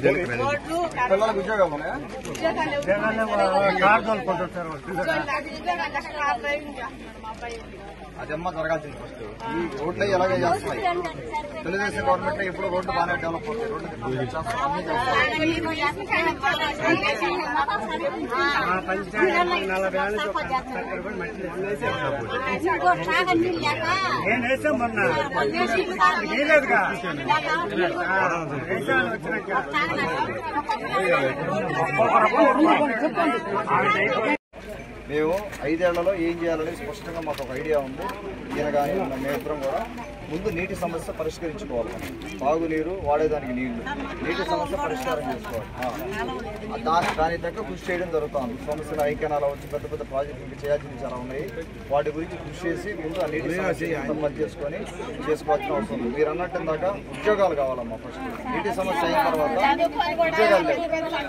రోడ్లు పిల్లలకు ఉద్యోగం ఉన్నాయా ఉద్యోగాలు కార్ తోలుకుంటారు సార్ వాళ్ళు. ఉద్యోగాలు అసలు కార్ డ్రైవింగ్ చేస్తున్నాడు మా అబ్బాయి అదమ్మ జరగాల్సింది ఫస్ట్ ఈ రోడ్లు ఎలాగే చేస్తున్నాయి తెలుగుదేశం గవర్నమెంట్ లో ఎప్పుడు రోడ్లు బాగానే డెవలప్ అవుతాయి రోడ్లు డెవలప్ చేస్తాం అన్ని చేస్తాం మా పంచాయతీ నలభై ఏళ్ళ నుంచి ఒక చక్కెర కూడా మట్టి వేసాం. నేను వేసాం మొన్న వేయలేదుగా ఆ, వేసాను వచ్చినాక మేము ఐదేళ్లలో ఏం చేయాలని స్పష్టంగా మాకు ఒక ఐడియా ఉంది ఈయన కానీ మేమిద్దరం కూడా ముందు నీటి సమస్య పరిష్కరించుకోవాలి తాగునీరు వాడేదానికి నీళ్లు నీటి సమస్య పరిష్కారం చేసుకోవాలి ఆ. దాని దాని తగ్గ కృషి చేయడం జరుగుతుంది సమస్యలు ఐక్యనాలు వచ్చి పెద్ద పెద్ద ప్రాజెక్టులు చేయాల్సినవి చాలా ఉన్నాయి వాటి గురించి కృషి చేసి ముందు ఆ నీటి సమస్య ఎంత పని చేసుకొని చేసుకోవాల్సిన అవసరం ఉంది మీరు అన్నట్టు ఇందాక ఉద్యోగాలు కావాలమ్మా ఫస్ట్ నీటి సమస్య అయిన తర్వాత ఉద్యోగాలు లేవు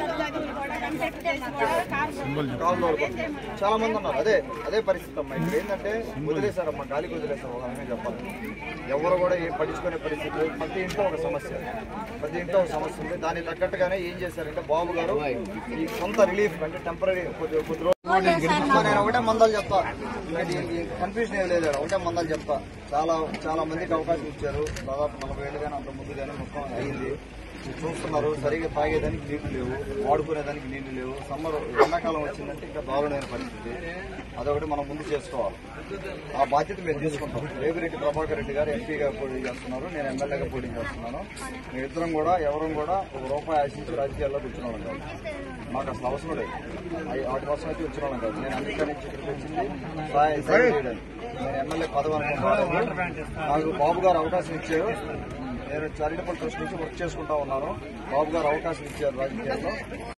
కాలు తోలుకుంటున్నారు. చాలా మంది ఉన్నారు అదే అదే పరిస్థితి అమ్మా ఇప్పుడు ఏంటంటే వదిలేశారమ్మా గాలికి వదిలేశారు ఒక రకంగా చెప్పాలి ఎవరు కూడా ఏం పట్టించుకునే పరిస్థితి లేదు. ప్రతి ఇంట్లో ఒక సమస్య ప్రతి ఇంట్లో ఒక సమస్య ఉంది దానికి తగ్గట్టుగానే ఏం చేశారంటే బాబు గారు ఈ సొంత రిలీఫ్ అంటే టెంపరీ కొద్ది కొద్ది రోజులు అమ్మా, నేను ఒకటే మందాలు చెప్తా కన్ఫ్యూజన్ ఏం లేదు ఒకటే మందాలు చెప్తా చాలా చాలా మందికి అవకాశం ఇచ్చారు దాదాపు నలభై ఏళ్ళు కానీ అంత ముందు కానీ మొత్తం అయింది మీరు చూస్తున్నారు సరిగా తాగేదానికి నీళ్లు లేవు వాడుకునేదానికి నీళ్లు లేవు సమ్మర్ ఎండాకాలం వచ్చిందంటే ఇంకా దారుణమైన పరిస్థితి అదొకటి మనం ముందు చేసుకోవాలి ఆ బాధ్యత మేము తీసుకుంటాం రేవిరెడ్డి ప్రభాకర్ రెడ్డి గారు ఎంపీగా పోటీ చేస్తున్నారు నేను ఎమ్మెల్యేగా పోటీ చేస్తున్నాను మేమిద్దరం కూడా ఎవరం కూడా ఒక రూపాయి ఆశించి రాజకీయాల్లో కూర్చున్నాం కాదు మాకు అసలు అవసరం లేదు అయి- వాటి కోసం అయితే కూర్చున్నాం కాదు నేను అమెరికా నుంచి ఇక్కడికి వచ్చింది సాయం సాయం చేయడానికి నేను ఎమ్మెల్యే పదవి అనుకుంటున్నాను నాకు బాబు గారు అవకాశం ఇచ్చారు నేను చారిటబుల్ ట్రస్ట్ నుంచి వర్క్ చేసుకుంటా ఉన్నాను బాబు గారు అవకాశం ఇచ్చారు రాజకీయాల్లో